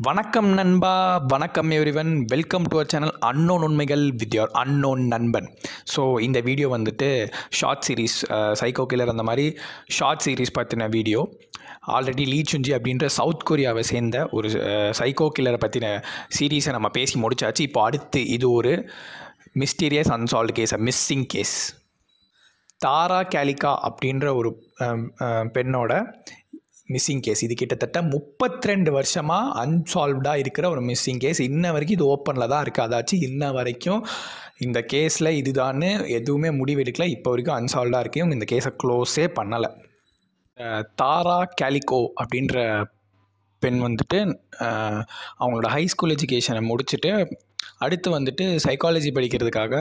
வணக்கம் நண்பா வணக்கம் everyone welcome to our channel unknown உண்மைகள் வித் யோர் அன்னோன் நண்பன் ஸோ இந்த வீடியோ வந்துட்டு ஷார்ட் சீரீஸ் சைக்கோ கில்லர் அந்த மாதிரி ஷார்ட் சீரீஸ் பற்றின வீடியோ ஆல்ரெடி லீ சுஞ்சி அப்படின்ற சவுத் கொரியாவை சேர்ந்த ஒரு சைக்கோ கில்லரை பற்றின சீரீஸை நம்ம பேசி முடிச்சாச்சு இப்போ அடுத்து இது ஒரு mysterious unsolved case missing case Tara Calico அப்படின்ற ஒரு அம், அம், பெண்ணோட மிஸ்ஸிங் கேஸ் இது கிட்டத்தட்ட 32 வருஷமாக அன்சால்வ்டாக இருக்கிற ஒரு மிஸ்ஸிங் கேஸ் இன்ன வரைக்கும் இது ஓப்பனில் தான் இருக்குது அதாச்சும் இன்ன வரைக்கும் இந்த கேஸில் இதுதான்னு எதுவுமே முடிவெடுக்கல இப்போ வரைக்கும் அன்சால்வ்டாக இருக்கு இவங்க இந்த கேஸை க்ளோஸே பண்ணலை தாரா கேலிகோ அப்படின்ற பெண் வந்துட்டு அஹ், அவங்களோட ஹை ஸ்கூல் எஜுகேஷனை முடிச்சுட்டு அடுத்து வந்துட்டு சைக்காலஜி படிக்கிறதுக்காக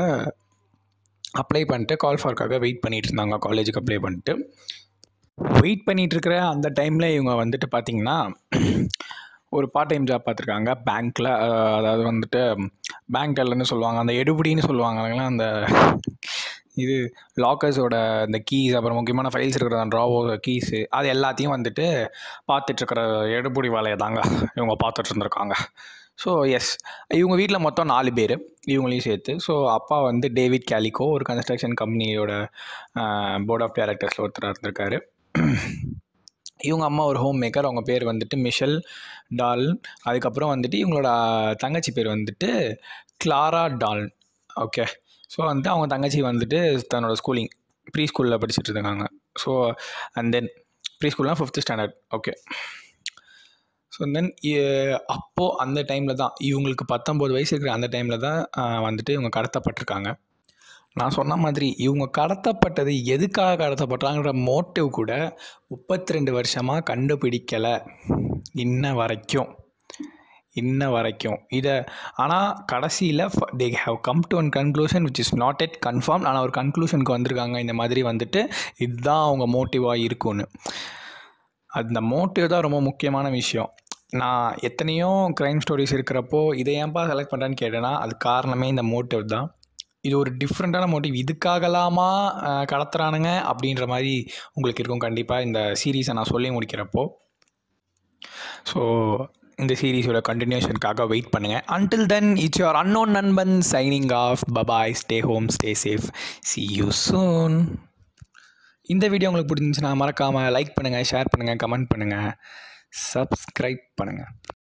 அப்ளை பண்ணிட்டு கால் ஃபார்க்காக வெயிட் பண்ணிட்டு இருந்தாங்க காலேஜுக்கு அப்ளை பண்ணிட்டு வெயிட் பண்ணிட்டு இருக்கிற அந்த டைமில் இவங்க வந்துட்டு பார்த்தீங்கன்னா ஒரு பார்ட் டைம் ஜாப் பார்த்துருக்காங்க பேங்க்கில் அதாவது வந்துட்டு பேங்க் டெல்லர்னு சொல்லுவாங்க அந்த எடுபடின்னு சொல்லுவாங்க இல்லைங்களா அந்த இது லாக்கர்ஸோட இந்த கீஸ் அப்புறம் முக்கியமான ஃபைல்ஸ் இருக்கிற அந்த ட்ராவோ கீஸு அது எல்லாத்தையும் வந்துட்டு பார்த்துட்ருக்கிற எடுபடி வேலையை தாங்க இவங்க பார்த்துட்டு இருந்திருக்காங்க ஸோ எஸ் இவங்க வீட்டில் மொத்தம் நாலு பேர் இவங்களையும் சேர்த்து ஸோ அப்பா வந்து டேவிட் கேலிகோ ஒரு கன்ஸ்ட்ரக்ஷன் கம்பெனியோட போர்ட் ஆஃப் டைரக்டர்ஸில் ஒருத்தராக இருந்திருக்காரு இவங்க அம்மா ஒரு ஹோம் மேக்கர் அவங்க பேர் வந்துட்டு மிஷல் டால் அதுக்கப்புறம் வந்துட்டு இவங்களோட தங்கச்சி பேர் வந்துட்டு கிளாரா டால் ஓகே ஸோ வந்துட்டு அவங்க தங்கச்சி வந்துட்டு தன்னோட ஸ்கூலிங் ப்ரீ ஸ்கூலில் படிச்சுட்டு இருக்காங்க ஸோ அண்ட் தென் ப்ரீ ஸ்கூல்னால் fifth standard okay so then அப்போது அந்த டைமில் தான் இவங்களுக்கு பத்தொம்போது வயசு இருக்கிற அந்த டைமில் தான் ஆஹ், வந்துட்டு இவங்க கடத்தப்பட்டிருக்காங்க நான் சொன்ன மாதிரி இவங்க கடத்தப்பட்டது எதுக்காக கடத்தப்பட்டாங்கிற மோட்டிவ் கூட முப்பத்தி ரெண்டு வருஷமாக கண்டுபிடிக்கலை இன்ன வரைக்கும் இன்ன வரைக்கும் இதை ஆனால் கடைசியில் they have come to one conclusion which is not yet confirm ஆனால் ஒரு கன்க்ளூஷனுக்கு வந்திருக்காங்க இந்த மாதிரி வந்துட்டு இதுதான் அவங்க மோட்டிவாக இருக்கும்னு அந்த மோட்டிவ் தான் ரொம்ப முக்கியமான விஷயம் நான் எத்தனையோ க்ரைம் ஸ்டோரிஸ் இருக்கிறப்போ இதை ஏன்பா செலக்ட் பண்ணுறேன்னு கேட்டேன்னா அது காரணமே இந்த மோட்டிவ் தான் இது ஒரு டிஃப்ரெண்ட்டான மோட்டிவ் இதுக்காகலாமா அஹ், கடத்துறானுங்க அப்படின்ற மாதிரி உங்களுக்கு இருக்கும் கண்டிப்பாக இந்த சீரீஸை நான் சொல்லி முடிக்கிறப்போ ஸோ இந்த சீரீஸோட கண்டினியூஷனுக்காக வெயிட் பண்ணுங்கள் until then it's your unknown நண்பன் signing off bye bye stay home stay safe see you soon இந்த வீடியோ உங்களுக்கு பிடிச்சிருந்துச்சுன்னா மறக்காமல் லைக் பண்ணுங்கள் ஷேர் பண்ணுங்கள் கமெண்ட் பண்ணுங்கள் சப்ஸ்கிரைப் பண்ணுங்கள்